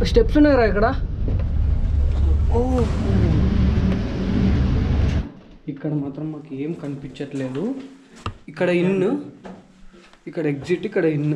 Steps ఉన్నాయి రా ఇక్కడ ఓ ఇక్కడ మాత్రం మాకు ఏం కనిపించట్లేదు ఇక్కడ ఇన్ ఇక్కడ ఎగ్జిట్ ఇక్కడ in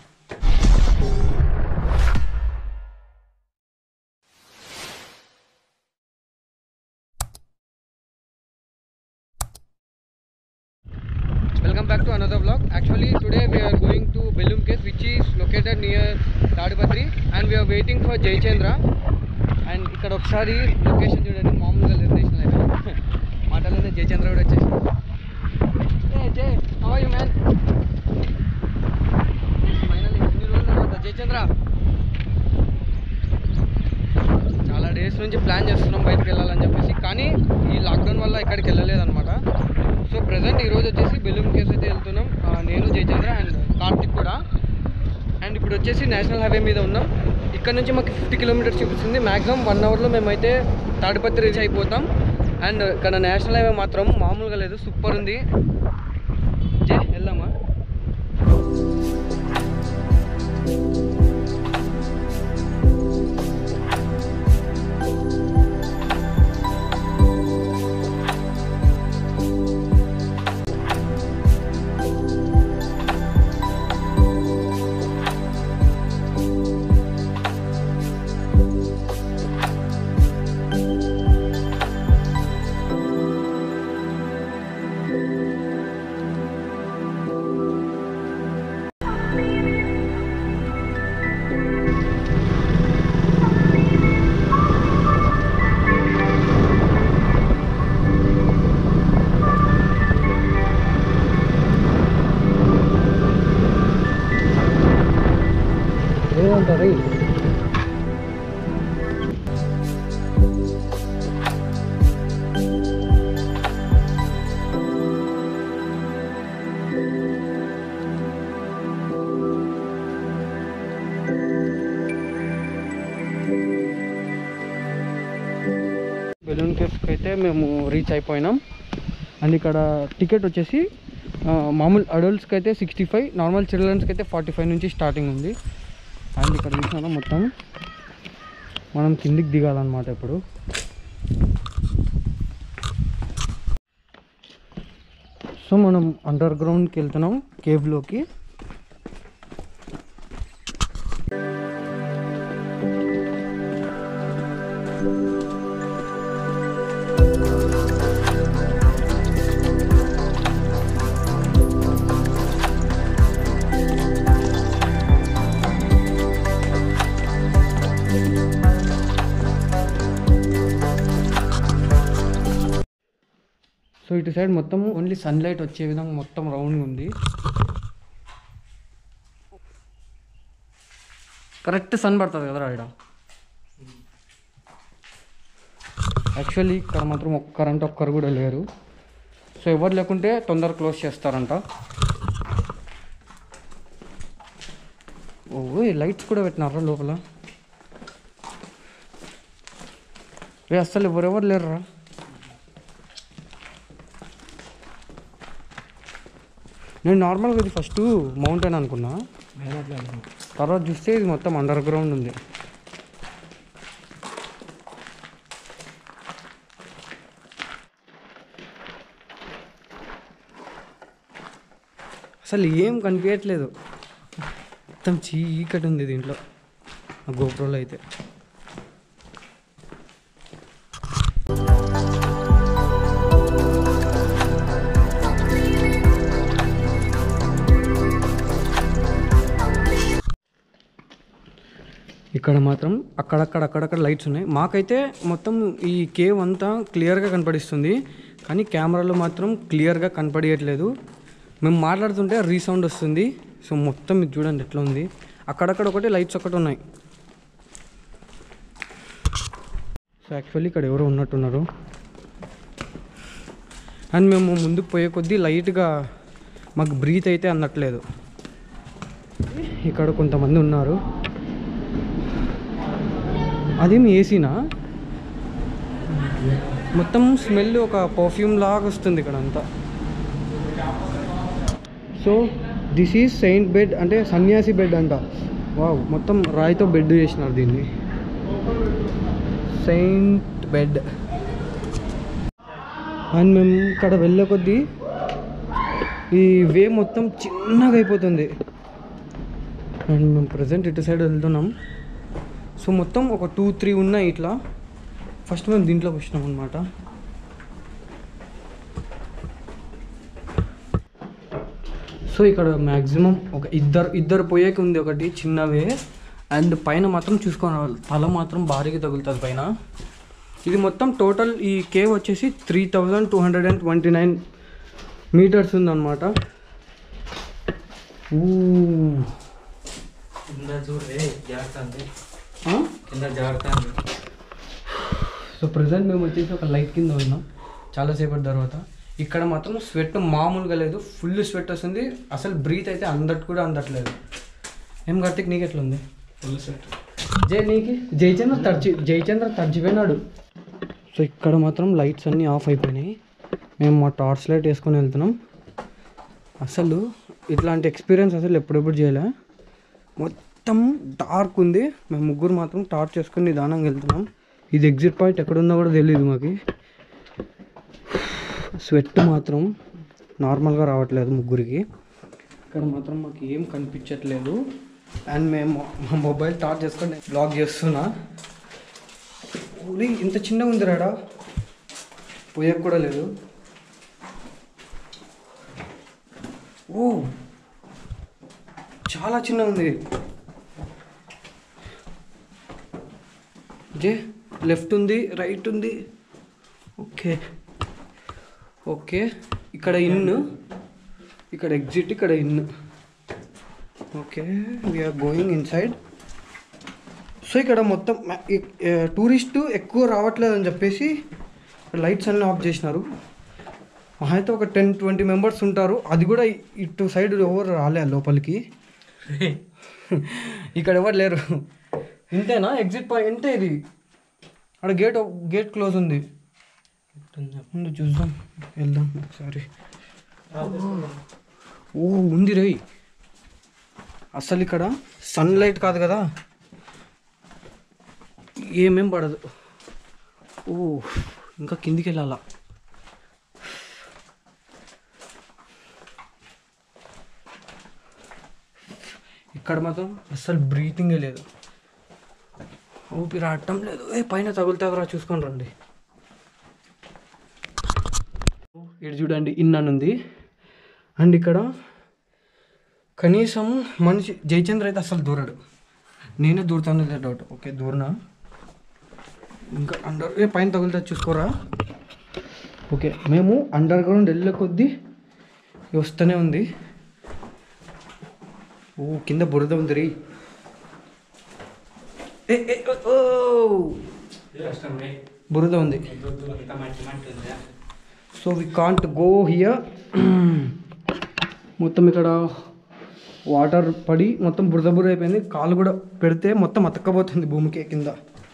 Welcome back to another vlog. Actually, today we are going to Bellum Cave, which is located near Tadipatri, and we are waiting for Jaychandra. And ఇక్కడ ఒకసారి లొకేషన్ చూడండి మామూలుగా లేదు నేషనల్ హైవే మాటలోనే జయచంద్ర కూడా వచ్చేసి ఏ జై హౌ యూ మ్యాన్ ఫైనల్ ఇన్ని రోజుల తర్వాత జయచంద్ర చాలా డేస్ నుంచి ప్లాన్ చేస్తున్నాం బయటకు వెళ్ళాలని చెప్పేసి కానీ ఈ లాక్డౌన్ వల్ల ఇక్కడికి వెళ్ళలేదన్నమాట సో ప్రజెంట్ ఈరోజు వచ్చేసి బెలూమ్ కేవ్స్ అయితే వెళ్తున్నాం ఆ, నేను జయచంద్ర అండ్ కార్తిక్ కూడా అండ్ ఇప్పుడు వచ్చేసి నేషనల్ హైవే మీద ఉన్నాం ఇక్కడ నుంచి మాకు ఫిఫ్టీ కిలోమీటర్స్ చూపిస్తుంది మ్యాక్సిమం వన్ అవర్లో మేమైతే తాడిపత్రి రీచ్ అయిపోతాం అండ్ ఇక్కడ నేషనల్ హైవే మాత్రం మామూలుగా లేదు సూపర్ ఉంది జే వెళ్దామా ఏమంటారు బెలూన్ కేఫ్కి అయితే మేము రీచ్ అయిపోయినాం అండ్ ఇక్కడ టికెట్ వచ్చేసి ఆ, మామూలు అడల్ట్స్కి అయితే సిక్స్టీ ఫైవ్ నార్మల్ చిల్డ్రన్స్కి అయితే ఫార్టీ ఫైవ్ నుంచి స్టార్టింగ్ ఉంది అండ్ ఇక్కడ చూసినా మొత్తం మనం కిందికి దిగాలన్నమాట ఇప్పుడు సో మనం అండర్ గ్రౌండ్కి వెళ్తున్నాం కేవ్లోకి సో ఇటు సైడ్ మొత్తం ఓన్లీ సన్లైట్ వచ్చే విధంగా మొత్తం రౌండ్ ఉంది కరెక్ట్ సన్ పడుతుంది కదరా ఇక్కడ యాక్చువల్లీ ఇక్కడ మాత్రం ఒక్కరంటే ఒక్కరు కూడా లేరు సో ఎవరు లేకుంటే తొందర క్లోజ్ చేస్తారంట ఓ లైట్స్ కూడా పెట్టినారా లోపల రే అస్సలు ఎవరెవరు లేరురా నేను నార్మల్గా ఇది ఫస్ట్ మౌంటైన్ అనుకున్నా తర్వాత చూస్తే ఇది మొత్తం అండర్ గ్రౌండ్ ఉంది అసలు ఏం కనిపించట్లేదు మొత్తం చీకటి ఉంది దీంట్లో ఆ గోప్రోలో అయితే ఇక్కడ మాత్రం అక్కడక్కడ అక్కడక్కడ లైట్స్ ఉన్నాయి మాకైతే మొత్తం ఈ కేవ్ అంతా క్లియర్గా కనపడిస్తుంది కానీ కెమెరాలో మాత్రం క్లియర్గా కనపడియట్లేదు మేము మాట్లాడుతుంటే రీసౌండ్ వస్తుంది సో మొత్తం ఇది చూడండి ఎట్లా ఉంది అక్కడక్కడ ఒకటి లైట్స్ ఒకటి ఉన్నాయి సో యాక్చువల్లీ ఇక్కడ ఎవరో ఉన్నట్టున్నారు అండ్ మేము ముందుకు పోయే కొద్దీ లైట్గా మాకు బ్రీత్ అయితే అందట్లేదు ఇక్కడ కొంతమంది ఉన్నారు అదేమి ఏసీనా మొత్తం స్మెల్ ఒక పర్ఫ్యూమ్ లాగా వస్తుంది ఇక్కడ అంతా so this is saint bed అంటే సన్యాసి బెడ్ అంట వావ్ మొత్తం రాయితో బెడ్ చేసినారు దీన్ని సెయింట్ బెడ్ అండ్ మేము ఇక్కడ వెళ్ళే కొద్దీ ఈ వే మొత్తం చిన్నగా అయిపోతుంది అండ్ మేము ప్రజెంట్ ఇటు సైడ్ వెళ్తున్నాం సో మొత్తం ఒక టూ త్రీ ఉన్నాయి ఇట్లా ఫస్ట్ మేము దీంట్లోకి వచ్చినాం అనమాట సో ఇక్కడ మ్యాక్సిమం ఒక ఇద్దరు ఇద్దరు పోయేకి ఉంది ఒకటి చిన్నవే అండ్ పైన మాత్రం చూసుకొని రావాలి తల మాత్రం భారీగా తగులుతుంది పైన ఇది మొత్తం టోటల్ ఈ కేవ్ వచ్చేసి three thousand two hundred and twenty nine metres ఉందన్నమాట ఊ. కింద చూడే జారుతుంది ఆ? కింద జారుతుంది సో ప్రజెంట్ మేము వచ్చేసి ఒక లైట్ కింద ఉన్నాం చాలాసేపటి తర్వాత ఇక్కడ మాత్రం స్వెట్ మామూలుగా లేదు ఫుల్ స్వెట్ వస్తుంది అసలు బ్రీత్ అయితే అందట్ కూడా అందట్లేదు ఏం కార్తిక్ నీకు ఎట్లా ఉంది ఫుల్ సెట్ జై నీకి జయచంద్ర తడిచి జయచంద్ర తడిచిపోయినాడు సో ఇక్కడ మాత్రం లైట్స్ అన్నీ ఆఫ్ అయిపోయినాయి మేము మా టార్చ్ లైట్ వేసుకొని వెళ్తున్నాం అసలు ఇట్లాంటి ఎక్స్పీరియన్స్ అసలు ఎప్పుడెప్పుడు చేయలే మొత్తం డార్క్ ఉంది మేము ముగ్గురు మాత్రం టార్చ్ వేసుకొని నిదానంగా వెళ్తున్నాం ఇది ఎగ్జిట్ పాయింట్ ఎక్కడుందో కూడా తెలియదు మాకు స్వెట్ మాత్రం నార్మల్గా రావట్లేదు ముగ్గురికి ఇక్కడ మాత్రం మాకు ఏం కనిపించట్లేదు అండ్ మేము మా మొబైల్ టార్చ్ చేసుకొని బ్లాగ్ చేస్తున్నా ఓన్లీ ఇంత చిన్నగా ఉంది రాడా పోయకు కూడా లేదు ఓ చాలా చిన్నగా ఉంది జే లెఫ్ట్ ఉంది రైట్ ఉంది ఓకే ఓకే ఇక్కడ ఇన్ ఇక్కడ ఎగ్జిట్ ఇక్కడ in okay we're going inside so ఇక్కడ మొత్తం టూరిస్టు ఎక్కువ రావట్లేదు అని చెప్పేసి లైట్స్ అన్నీ ఆఫ్ చేసినారు మహా అయితే ఒక టెన్ ట్వంటీ మెంబర్స్ ఉంటారు అది కూడా ఇటు సైడ్ ఎవరు రాలే లోపలికి ఇక్కడ ఎవరు లేరు ఇంతేనా ఎగ్జిట్ పాయింట్ ఇంతే ఇది అక్కడ గేట్ గేట్ క్లోజ్ ఉంది ముందు చూద్దాం వెళ్దాం ఒకసారి ఓ ఉంది రే అసలు ఇక్కడ సన్లైట్ కాదు కదా ఏమేం పడదు ఓ ఇంకా కిందికి వెళ్ళాలా ఇక్కడ మాత్రం అస్సలు బ్రీతింగే లేదు ఊపిరి ఆడటం లేదు ఏ పైన తగులుతుందిరా చూసుకొని రండి ఇటు చూడండి ఇన్ అని ఉంది అండ్ ఇక్కడ కనీసం మనిషి జయచంద్ర అయితే అసలు దూరడు నేనే దూరుతాను లేదా డౌట్ ఓకే దూరనా ఇంకా అండర్ ఏ పైన తగులుతా చూసుకోరా ఓకే మేము అండర్ గ్రౌండ్ వెళ్ళే కొద్దీ వస్తూనే ఉంది ఓ కింద బురద ఉంది రీ ఏ ఏ, ఓ, ఓ కష్టం రే బురద ఉంది దొద్దు ఇంత మంచి మంచి ఉందా so we can't go here మొత్తం ఇక్కడ వాటర్ పడి మొత్తం బురద బురద అయిపోయింది కాలు కూడా పెడితే మొత్తం అతక్కపోతుంది భూమికి కింద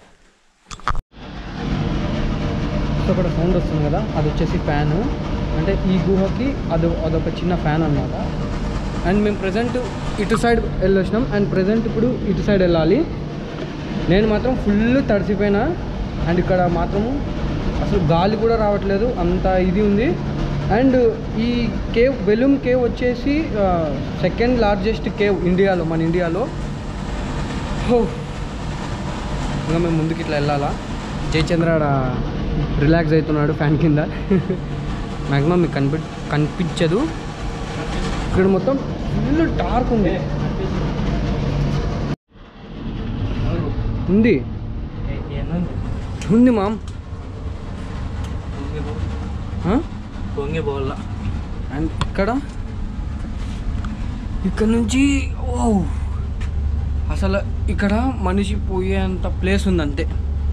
సో అక్కడ సౌండ్ వస్తుంది కదా అది వచ్చేసి ఫ్యాన్ అంటే ఈ గుహకి అది అదొక చిన్న ఫ్యాన్ అన్నమాట అండ్ మేము ప్రజెంట్ ఇటు సైడ్ వెళ్ళొచ్చినాం అండ్ ప్రజెంట్ ఇప్పుడు ఇటు సైడ్ వెళ్ళాలి నేను మాత్రం ఫుల్ తడిసిపోయినా అండ్ ఇక్కడ మాత్రం అసలు గాలి కూడా రావట్లేదు అంత ఇది ఉంది అండ్ ఈ కేవ్ బెలూమ్ కేవ్ వచ్చేసి సెకండ్ లార్జెస్ట్ కేవ్ ఇండియాలో మన ఇండియాలో హో. ఇంకా మేము ముందుకు ఇట్లా వెళ్ళాలా జయచంద్ర ఆడ రిలాక్స్ అవుతున్నాడు ఫ్యాన్ కింద మ్యాక్సిమం మీకు కనిపి కనిపించదు ఇక్కడ మొత్తం ఫుల్ డార్క్ ఉంది ఉంది ఏముంది ఉంది మామ్ పొంగి పో ఆ? పొంగి పోవాల అండ్ ఇక్కడ ఇక్కడ నుంచి ఓ అసలు ఇక్కడ మనిషి పోయేంత ప్లేస్ ఉంది అంతే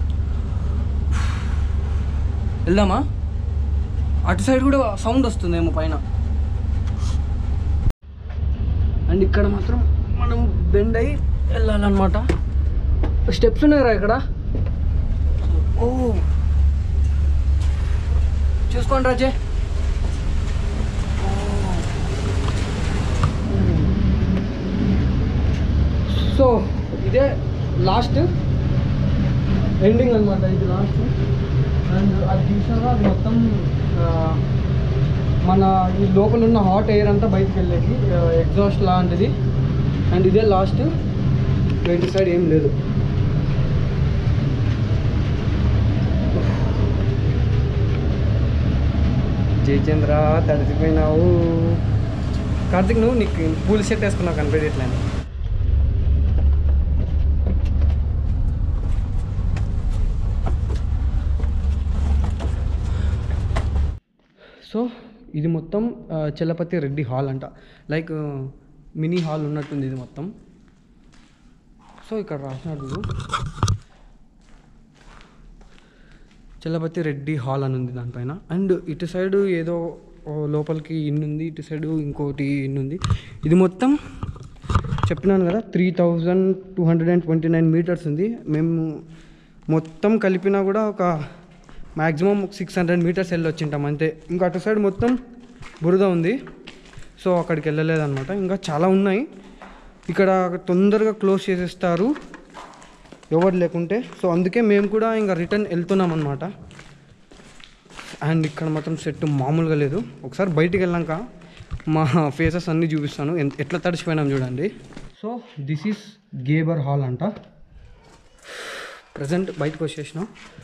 వెళ్దామా అటు సైడ్ కూడా సౌండ్ వస్తుందేమో పైన అండ్ ఇక్కడ మాత్రం మనం బెండ్ అయ్యి వెళ్ళాలన్నమాట స్టెప్స్ ఉన్నాయరా ఇక్కడ ఓ చూసుకోండి రాజే సో ఇదే లాస్ట్ ఎండింగ్ అనమాట ఇది లాస్ట్ అండ్ అది చూసారా అది మొత్తం ఆ, మన ఈ లోపల ఉన్న హాట్ ఎయిర్ అంతా బయటకు వెళ్ళేది ఎగ్జాస్ట్ లాంటిది అండ్ ఇదే లాస్ట్ ఇటు సైడ్ ఏం లేదు జయచంద్ర తడిసిపోయినావు కార్తిక్ నువ్వు నీకు పూల్ షర్ట్ వేసుకున్నావు కనిపించట్లేదు సో ఇది మొత్తం ఆ, చలపతి రెడ్డి హాల్ అంట లైక్ మినీ హాల్ ఉన్నట్టుంది ఇది మొత్తం సో ఇక్కడ రాసినట్టు చలపతి రెడ్డి హాల్ అని ఉంది దానిపైన అండ్ ఇటు సైడ్ ఏదో ఓ లోపలికి ఇన్ని ఉంది ఇటు సైడ్ ఇంకోటి ఇన్ని ఉంది ఇది మొత్తం చెప్పినాను కదా three thousand two hundred and twenty nine metres ఉంది మేము మొత్తం కలిపినా కూడా ఒక మ్యాక్సిమం సిక్స్ హండ్రెడ్ మీటర్స్ వెళ్ళి వచ్చింటాం అంతే ఇంకా అటు సైడ్ మొత్తం బురద ఉంది సో అక్కడికి వెళ్ళలేదన్నమాట ఇంకా చాలా ఉన్నాయి ఇక్కడ తొందరగా క్లోజ్ చేసేస్తారు ఎవరు లేకుంటే సో అందుకే మేము కూడా ఇంకా రిటర్న్ వెళ్తున్నాం అనమాట అండ్ ఇక్కడ మాత్రం సెట్ మామూలుగా లేదు ఒకసారి బయటికి వెళ్ళాక మా ఫేసెస్ అన్నీ చూపిస్తాను ఎంత- ఎట్లా తడిచిపోయినాం చూడండి సో దిస్ ఈస్ గేబర్ హాల్ అంట ప్రజెంట్ బయటకు వచ్చేసినాం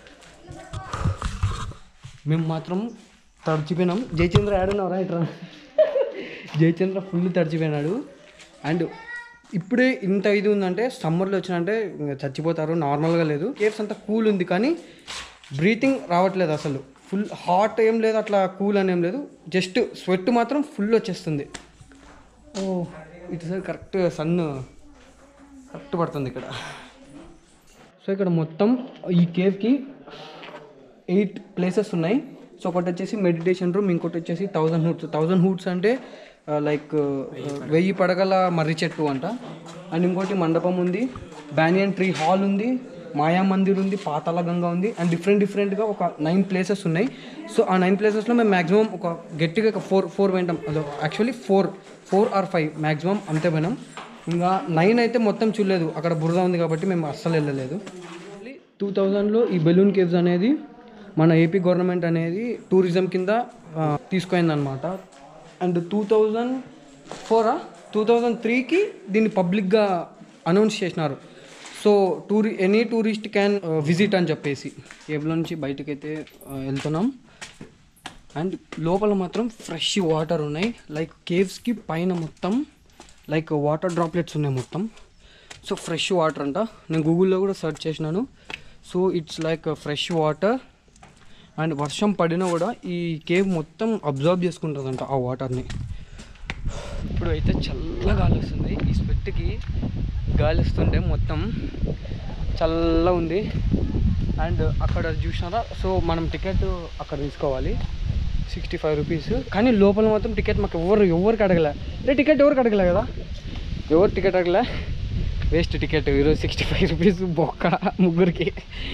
మేము మాత్రం తడిచిపోయినాం జయచంద్ర ఆడున్నారా ఇట్రా జయచంద్ర ఫుల్ తడిచిపోయినాడు అండ్ ఇప్పుడే ఇంత ఇది ఉందంటే సమ్మర్లో వచ్చినంటే ఇంకా చచ్చిపోతారు నార్మల్గా లేదు కేవ్స్ అంతా కూల్ ఉంది కానీ బ్రీతింగ్ రావట్లేదు అసలు ఫుల్ హాట్ ఏం లేదు అట్లా కూల్ అని ఏం లేదు జస్ట్ స్వెట్ మాత్రం ఫుల్ వచ్చేస్తుంది ఓ ఇటు సైడ్ కరెక్ట్ సన్ కరెక్ట్ పడుతుంది ఇక్కడ సో ఇక్కడ మొత్తం ఈ కేవ్కి ఎయిట్ ప్లేసెస్ ఉన్నాయి సో ఒకటి వచ్చేసి మెడిటేషన్ రూమ్ ఇంకోటి వచ్చేసి థౌజండ్ హూట్స్ థౌజండ్ హూట్స్ అంటే లైక్ వెయ్యి పడగల మర్రి చెట్టు అంట అండ్ ఇంకోటి మండపం ఉంది బ్యానియన్ ట్రీ హాల్ ఉంది మాయా మందిర్ ఉంది పాతాళ గంగా ఉంది అండ్ డిఫరెంట్ డిఫరెంట్గా ఒక నైన్ ప్లేసెస్ ఉన్నాయి సో ఆ నైన్ ప్లేసెస్లో మేము మ్యాక్సిమం ఒక గట్టిగా ఒక ఫోర్ ఫోర్ పోయింటాం అదో actually four four or five maximum అంతే పోయినాం ఇంకా నైన్ అయితే మొత్తం చూడలేదు అక్కడ బురద ఉంది కాబట్టి మేము అస్సలు వెళ్ళలేదు టూ థౌజండ్లో ఈ బెలూన్ కేవ్స్ అనేది మన ఏపీ గవర్నమెంట్ అనేది టూరిజం కింద ఆ, తీసుకుపోయిందనమాట అండ్ టూ థౌజండ్ ఫోరా టూ థౌజండ్ త్రీకి దీన్ని పబ్లిక్గా అనౌన్స్ చేసినారు సో టూరి ఎనీ టూరిస్ట్ క్యాన్ విజిట్ అని చెప్పేసి కేవ్లో నుంచి బయటకైతే ఆ, వెళ్తున్నాం అండ్ లోపల మాత్రం ఫ్రెష్ వాటర్ ఉన్నాయి లైక్ కేవ్స్కి పైన మొత్తం లైక్ వాటర్ డ్రాప్లెట్స్ ఉన్నాయి మొత్తం సో ఫ్రెష్ వాటర్ అంట నేను గూగుల్లో కూడా సెర్చ్ చేసినాను so it's like fresh water and వర్షం పడినా కూడా ఈ కేవ్ మొత్తం అబ్జర్వ్ చేసుకుంటుందంట ఆ వాటర్ని ఇప్పుడు అయితే చల్ల గాలి వస్తుంది ఈ స్వెట్కి గాలి వస్తుంటే మొత్తం చల్ల ఉంది అండ్ అక్కడ చూసినారా సో మనం టికెట్ అక్కడ తీసుకోవాలి సిక్స్టీ ఫైవ్ రూపీస్ కానీ లోపల మాత్రం టికెట్ మాకు ఎవరు ఎవరికి అడగలే రే టికెట్ ఎవరికి అడగలే కదా ఎవరు టికెట్ అడగలే వేస్ట్ టికెట్ ఈరోజు సిక్స్టీ ఫైవ్ రూపీస్ బొక్క ముగ్గురికి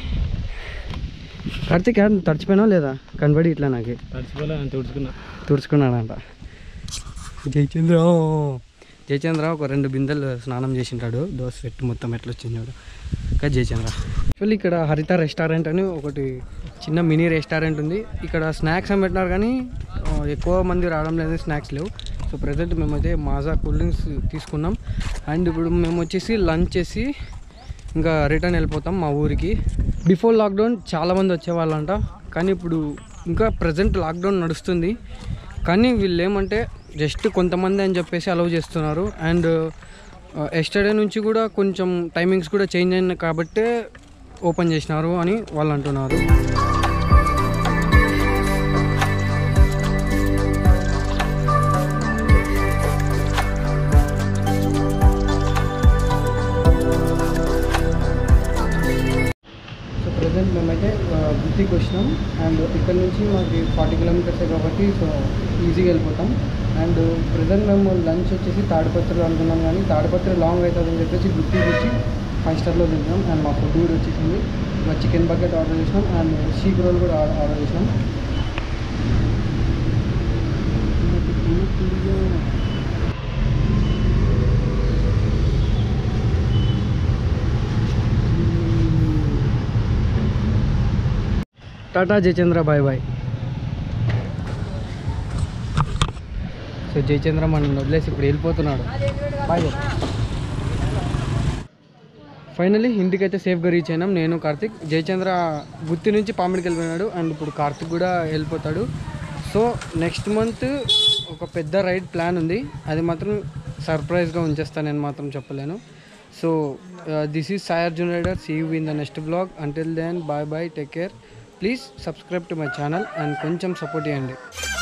కార్తీక్ యాడ్ తడిచిపోయినా లేదా కనబడి ఇట్లా నాకు తడిచిపోలే అని తుడుచుకున్నా తుడుచుకున్నాడంట జయచంద్ర జయచంద్ర ఒక రెండు బిందెలు స్నానం చేసింటాడు దోశ పెట్టి మొత్తం ఎట్లా వచ్చింది చూడు ఇంకా జయచంద్ర యాక్చువల్లీ ఇక్కడ హరిత రెస్టారెంట్ అని ఒకటి చిన్న మినీ రెస్టారెంట్ ఉంది ఇక్కడ స్నాక్స్ అని పెట్టినారు కానీ ఆ, ఎక్కువ మంది రావడం లేదు స్నాక్స్ లేవు సో ప్రజెంట్ మేమైతే మాజా కూల్ డ్రింక్స్ తీసుకున్నాం అండ్ ఇప్పుడు మేము వచ్చేసి లంచ్ చేసి ఇంకా రిటర్న్ వెళ్ళిపోతాం మా ఊరికి బిఫోర్ లాక్డౌన్ చాలామంది వచ్చేవాళ్ళంట కానీ ఇప్పుడు ఇంకా ప్రజెంట్ లాక్డౌన్ నడుస్తుంది కానీ వీళ్ళు ఏమంటే జస్ట్ కొంతమంది అని చెప్పేసి అలౌ చేస్తున్నారు అండ్ ఎస్టర్డే నుంచి కూడా కొంచెం టైమింగ్స్ కూడా చేంజ్ అయినాయి కాబట్టే ఓపెన్ చేసినారు అని వాళ్ళు అంటున్నారు సో ప్రజెంట్ మేమైతే గుత్తికి వచ్చినాం అండ్ ఇక్కడ నుంచి మాకు ఫార్టీ కిలోమీటర్సే కాబట్టి సో ఈజీగా వెళ్ళిపోతాం అండ్ ప్రజెంట్ మేము లంచ్ వచ్చేసి తాడిపత్రిలో అనుకున్నాం కానీ తాడిపత్రి లాంగ్ అవుతుందని చెప్పేసి గుత్తికి వచ్చి ఫైవ్ స్టార్లో తింటాం అండ్ మా ఫుడ్ కూడా వచ్చేసింది ఇంకా చికెన్ బకెట్ ఆర్డర్ చేసినాం అండ్ షీక్ రోల్ కూడా ఆర్డర్ ఆర్డర్ చేసినాం tata Jaychandra bye bye so Jaychandra మనం వదిలేసి ఇప్పుడు వెళ్ళిపోతున్నాడు బాయ్ ఫైనలీ ఇంటికైతే సేఫ్గా రీచ్ అయినాం నేను కార్తిక్ జయచంద్ర గుత్తి నుంచి పామిడికి వెళ్ళిపోయినాడు అండ్ ఇప్పుడు కార్తిక్ కూడా వెళ్ళిపోతాడు సో నెక్స్ట్ మంత్ ఒక పెద్ద రైడ్ ప్లాన్ ఉంది అది మాత్రం సర్ప్రైజ్గా ఉంచేస్తాను నేను మాత్రం చెప్పలేను so this is Sai Arjun rider see you in the next blog until then bye bye take care please subscribe to my channel and కొంచెం సపోర్ట్ చేయండి